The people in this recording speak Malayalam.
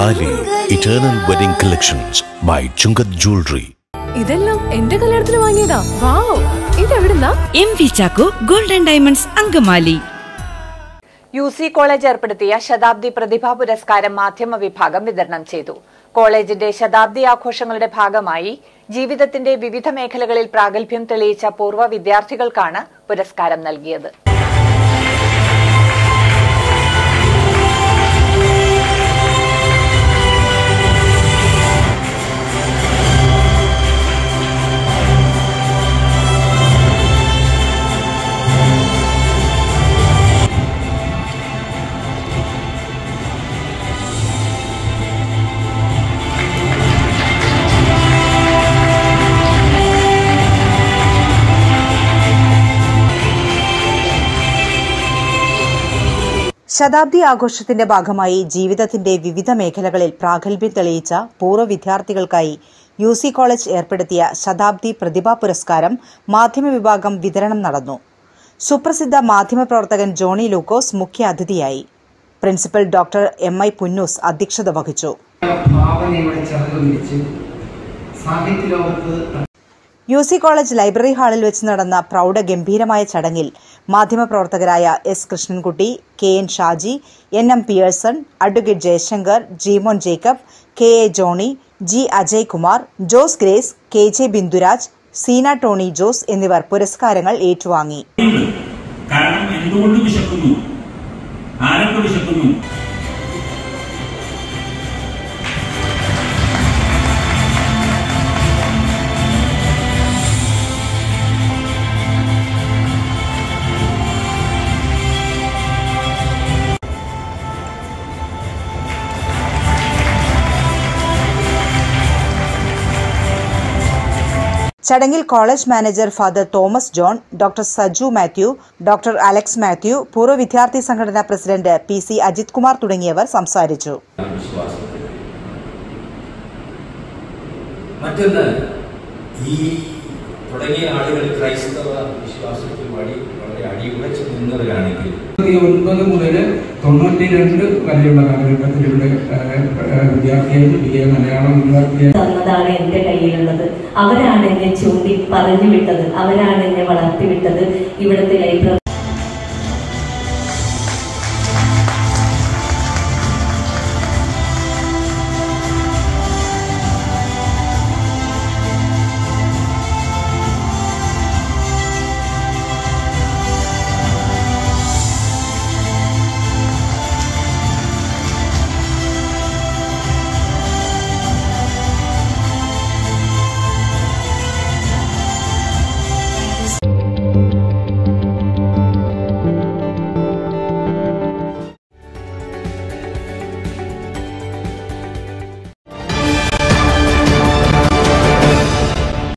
താലി eternal wedding collections by Chungath jewellery ഇതെല്ലാം എന്റെ കല്യാണത്തിന് വാങ്ങിയതാ വാവ് ഇതെവിടുന്നാ M V Chacko golden diamonds Angamaly U C college ഏർപ്പെടുത്തിയ ശതാബ്ദി പ്രതിഭാ പുരസ്കാരം മാധ്യമ വിഭാഗം വിതരണം ചെയ്തു കോളേജിന്റെ ശതാബ്ദി ആഘോഷങ്ങളുടെ ഭാഗമായി ജീവിതത്തിന്റെ വിവിധ മേഖലകളിൽ പ്രാഗൽഭ്യം തെളിയിച്ച പൂർവ്വ വിദ്യാർത്ഥികൾക്കാണ് പുരസ്കാരം നൽകിയത് ശതാബ്ദി ആഘോഷത്തിന്റെ ഭാഗമായി ജീവിതത്തിന്റെ വിവിധ മേഖലകളിൽ പ്രാഗൽഭ്യം തെളിയിച്ച പൂർവ്വ വിദ്യാർത്ഥികൾക്കായി യു സി കോളേജ് ഏർപ്പെടുത്തിയ ശതാബ്ദി പ്രതിഭാ പുരസ്കാരം മാധ്യമ വിഭാഗം വിതരണം നടന്നു സുപ്രസിദ്ധ മാധ്യമപ്രവർത്തകൻ ജോണി ലൂക്കോസ് മുഖ്യ അതിഥിയായി principal doctor M I Punnoose അധ്യക്ഷത വഹിച്ചു ഭാവനയുടെ ചിറക് വിരിച്ച് സാഹിത്യ ലോകത്ത് യു സി കോളേജ് ലൈബ്രറി ഹാളിൽ വെച്ച് നടന്ന പ്രൗഢഗംഭീരമായ ചടങ്ങിൽ മാധ്യമപ്രവർത്തകരായ S Krishnankutty K N Shaji N M Pearson advocate Jayashankar Jeemon Jacob K A Johnny G Ajay Kumar Jose Grace K J Binduraj Seena Tony Jose എന്നിവർ പുരസ്കാരങ്ങൾ ഏറ്റുവാങ്ങി ഉണ്ട്. കാരണം എന്തുകൊണ്ട് വിശക്കുന്നു ആരൊക്കെ വിശക്കുന്നു ചടങ്ങിൽ college manager father Thomas John doctor Saju Mathew doctor Alex Mathew പൂർവ്വ വിദ്യാർത്ഥി സംഘടനാ president P C Ajith Kumar തുടങ്ങിയവർ സംസാരിച്ചു വിശ്വാസത്തിൽ മറ്റൊന്ന് ഈ തുടങ്ങിയ ആളുകൾ ക്രൈസ്തവ വിശ്വാസത്തിൽ വഴി വളരെ അടിയുറച്ച് നിന്നവരാണെങ്കിൽ ഒൻപത് മുതൽ തൊണ്ണൂറ്റി രണ്ട് വരെയുള്ള കാലഘട്ടത്തിൽ ഇവിടെ വിദ്യാർത്ഥിയായിട്ട് ബി എ മലയാളം വിദ്യാർത്ഥിയായി തന്നതാണ് എൻ്റെ കയ്യിലുള്ളത് അവരാണ് എന്നെ ചൂണ്ടി പറഞ്ഞു വിട്ടത് അവരാണ് എന്നെ വളർത്തിവിട്ടത് ഇവിടുത്തെ ലൈബ്രറി